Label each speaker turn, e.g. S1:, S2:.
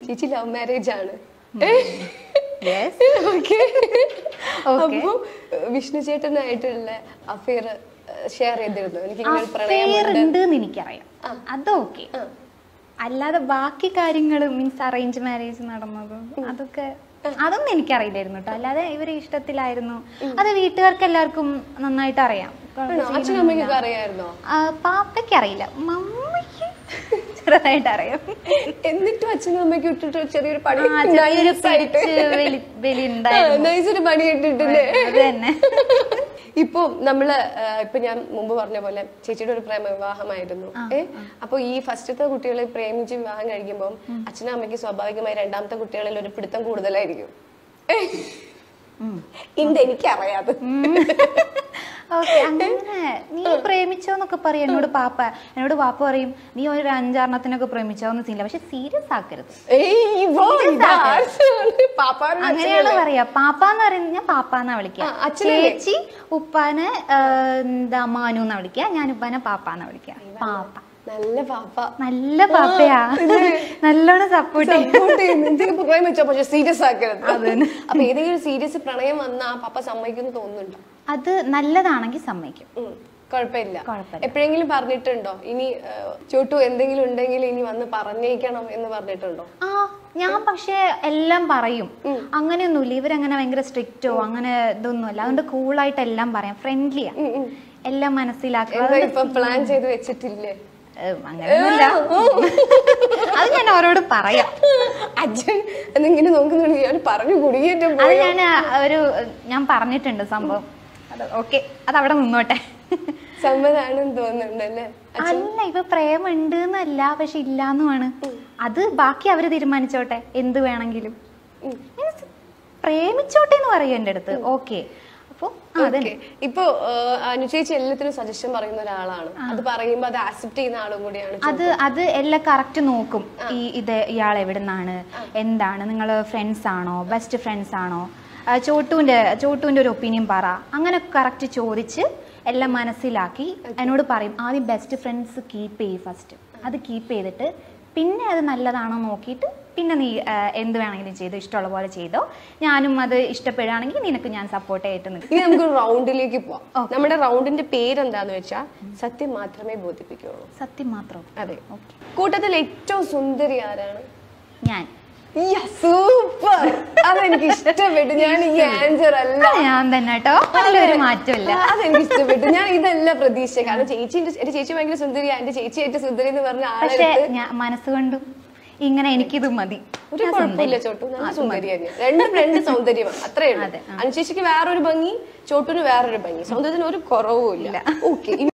S1: ചേച്ചി love marriage ആണ്
S2: Yes.
S1: Okay
S2: Okay.
S1: അപ്പൊ വിഷ്ണു ചേട്ടനായിട്ടുള്ള അഫെയർ ഷെയർ ചെയ്തിരുന്നു എനിക്ക് ഇങ്ങനെ ഒരു പ്രണയം
S2: അഫെയർ ഉണ്ട് എന്ന് എനിക്കറിയാം അതൊക്കെ
S1: ആ.
S2: അല്ലാതെ ബാക്കി കാര്യങ്ങൾ മീൻസ് അറേഞ്ച് മാരേജ് നടന്നതും അതൊക്കെ അതൊന്നും എനിക്കറിയില്ലായിരുന്നു കേട്ടോ അല്ലാതെ ഇവര് ഇഷ്ടത്തിലായിരുന്നു അത് വീട്ടുകാർക്ക് എല്ലാവർക്കും നന്നായിട്ട് അറിയാം
S1: ആണോ? അച്ഛനും അമ്മയ്ക്കൊക്കെ അറിയായിരുന്നോ
S2: ആ, പാപ്പയ്ക്ക് അറിയില്ല മമ്മിക്ക് ചെറുതായിട്ട് അറിയാം
S1: എന്നിട്ടും അച്ഛനും അമ്മയ്ക്ക് ഇട്ടിട്ട് ചെറിയൊരു പണി
S2: ആ, ചെറിയൊരു
S1: nice ആയിട്ട്.
S2: പിടിച്ച് വലി വലി ഉണ്ടായിരുന്നു
S1: നൈസ് ഒരു പണി ഇട്ടിട്ടില്ലേ
S2: അത് തന്നെ
S1: ഇപ്പൊ നമ്മള് ആ, ഇപ്പൊ ഞാൻ മുമ്പ് പറഞ്ഞ പോലെ ചേച്ചിയുടെ ഒരു പ്രേമ വിവാഹമായിരുന്നു ഏ അപ്പൊ ഈ ഫസ്റ്റത്തെ കുട്ടികളെ പ്രേമിച്ച് വിവാഹം കഴിക്കുമ്പോൾ അച്ഛനും അമ്മയ്ക്ക് സ്വാഭാവികമായി രണ്ടാമത്തെ കുട്ടികളിൽ ഒരു പിടുത്തം കൂടുതലായിരിക്കും ഏ? ഇണ്ട് എനിക്കറിയാതെ
S2: ഓക്കെ അങ്ങനെ നീ പ്രേമിച്ചോന്നൊക്കെ പറയും എന്നോട് പാപ്പ എന്നോട് പാപ്പ പറയും നീ ഒരു അഞ്ചാറെണ്ണത്തിനൊക്കെ പ്രേമിച്ചോന്ന് സീനില്ല പക്ഷെ സീരിയസ് ആക്കരുത്
S1: ഏയ് ഇവോ, ഇതാ ആർഷാണ്. പാപ്പാനും
S2: അങ്ങനെയാണ്
S1: അച്ഛനല്ലേ?
S2: പറയാ പാപ്പാന്ന് പറയുന്നത് ഞാൻ പാപ്പാന്നാ വിളിക്കുക
S1: ആ, അച്ഛനല്ലേ?
S2: ചേച്ചി ഉപ്പാനെ ആ, എന്താ മാനു എന്നാ വിളിക്കുക ഞാൻ ഉപ്പാനെ പാപ്പാന്നാ വിളിക്കുക പാപ്പ
S1: നല്ല പാപ്പ
S2: നല്ല പാപ്പയാ നല്ലോണം സപ്പോർട്ട് ചെയ്യും
S1: സപ്പോർട്ട് ചെയ്യുന്നു പ്രേം വെച്ചോ പക്ഷെ സീരിയസ് ആക്കരുത് അപ്പൊ ഏതെങ്കിലും സീരിയസ് പ്രണയം വന്നാ ആ പാപ്പ സമ്മതിക്കുന്നു തോന്നുന്നുണ്ടോ
S2: അത് നല്ലതാണെങ്കിൽ സമ്മതിക്കും
S1: ഉം. കുഴപ്പമില്ല
S2: കുഴപ്പമില്ല.
S1: എപ്പോഴെങ്കിലും പറഞ്ഞിട്ടുണ്ടോ ഇനി ആ, ചോട്ടു എന്തെങ്കിലും ഉണ്ടെങ്കിൽ ഇനി വന്ന് പറഞ്ഞേക്കണം എന്ന് പറഞ്ഞിട്ടുണ്ടോ
S2: ആ ഞാൻ പക്ഷെ എല്ലാം പറയും അങ്ങനെയൊന്നുമില്ല ഇവരങ്ങനെ ഭയങ്കര സ്ട്രിക്റ്റോ അങ്ങനെ ഇതൊന്നുമല്ല അതുകൊണ്ട് കൂളായിട്ട് എല്ലാം പറയാം ഫ്രണ്ട്ലിയാ എല്ലാം മനസ്സിലാക്കുക
S1: എന്താ ഇപ്പൊ പ്ലാൻ ചെയ്ത് വെച്ചിട്ടില്ലേ
S2: ഏഹ്, അങ്ങനെയൊന്നുമില്ല അത് ഞാൻ അവരോട് പറയാം
S1: അച്ഛൻ എന്നിങ്ങനെ നോക്കുന്നുണ്ട് ഞാൻ പറഞ്ഞു കുടുങ്ങിയിട്ടും
S2: അത് ഞാൻ ഒരു ഞാൻ പറഞ്ഞിട്ടുണ്ട് സംഭവം അത് ഓക്കെ അത് അവിടെ നിന്നോട്ടെ
S1: സമ്മതാണെന്ന് തോന്നുന്നുണ്ട് അല്ലേ
S2: അല്ല ഇപ്പൊ പ്രേമം ഉണ്ട് എന്നല്ല പക്ഷെ ഇല്ലാന്നുമാണ് അത് ബാക്കി അവര് തീരുമാനിച്ചോട്ടെ എന്ത് വേണമെങ്കിലും Means പ്രേമിച്ചോട്ടെ എന്ന് പറയും എന്റെ അടുത്ത് ഓക്കെ അപ്പൊ ആ, അതന്നെ
S1: Okay. ഇപ്പൊ ആ, അനുചേച്ചി എല്ലാത്തിനും സജഷൻ പറയുന്ന ഒരാളാണ് അത് പറയുമ്പോ അത് ആക്സെപ്റ്റ് ചെയ്യുന്ന ആളും കൂടിയാണ്
S2: അത് അത് എല്ലാം കറക്റ്റ് നോക്കും ഈ ഇത് ഇയാൾ എവിടെ നിന്നാണ് എന്താണ് നിങ്ങൾ ഫ്രണ്ട്സ് ആണോ ബെസ്റ്റ് ഫ്രണ്ട്സ് ആണോ ആ, ചോട്ടുവിന്റെ ചോട്ടുവിന്റെ ഒരു ഒപ്പീനിയൻ പറ അങ്ങനെ കറക്റ്റ് ചോദിച്ച് എല്ലാം മനസ്സിലാക്കി എന്നോട് പറയും ആദ്യം ബെസ്റ്റ് ഫ്രണ്ട്സ് കീപ്പ് ചെയ്യും ഫസ്റ്റ് അത് കീപ്പ് ചെയ്തിട്ട് പിന്നെ അത് നല്ലതാണോ നോക്കിയിട്ട് പിന്നെ നീ ആ, എന്ത് വേണമെങ്കിലും ചെയ്തോ ഇഷ്ടമുള്ള പോലെ ചെയ്തോ ഞാനും അത് ഇഷ്ടപ്പെടുകയാണെങ്കിൽ നിനക്ക് ഞാൻ സപ്പോർട്ട് ആയിട്ട് നിൽക്കും
S1: ഇനി നമുക്ക് റൗണ്ടിലേക്ക് പോവാം നമ്മുടെ റൗണ്ടിന്റെ പേരെന്താന്ന് വെച്ചാൽ സത്യം മാത്രമേ ബോധിപ്പിക്കുള്ളൂ
S2: സത്യം മാത്രം
S1: അതെ
S2: ഓക്കെ
S1: കൂട്ടത്തിൽ ഏറ്റവും സുന്ദരി ആരാണ്
S2: ഞാൻ
S1: സൂപ്പർ അതെനിക്ക് ഇഷ്ടപ്പെട്ടു ഞാൻ ഈ ആൻസർ അല്ല
S2: അത് ഞാൻ തന്നെ കേട്ടോ നല്ലൊരു മാറ്റമില്ല
S1: ആ, അതെനിക്ക് ഇഷ്ടപ്പെട്ടു ഞാൻ ഇതല്ല പ്രതീക്ഷ കാരണം ചേച്ചി എന്റെ ചേച്ചി ഭയങ്കര സുന്ദരിയാ എന്റെ ചേച്ചി ഏറ്റവും സുന്ദരി എന്ന് പറഞ്ഞ
S2: പക്ഷെ
S1: ആളെ
S2: ഞാൻ മനസ്സുകൊണ്ടും ഇങ്ങനെ എനിക്കിത് മതി
S1: ഒരു
S2: ഞാൻ
S1: കുഴപ്പമില്ല
S2: സുന്ദരി.
S1: ചോട്ടു നല്ല
S2: ആ,
S1: സുന്ദരി തന്നെയാണ് രണ്ടും രണ്ട് സൗന്ദര്യമാണ് അത്രേ ഉള്ളൂ
S2: അതെ,
S1: അനുശേഷിക്ക് വേറൊരു ഭംഗി ചോട്ടുന് വേറൊരു ഭംഗി സൗന്ദര്യത്തിന് ഒരു കുറവും ഇല്ല ഓക്കെ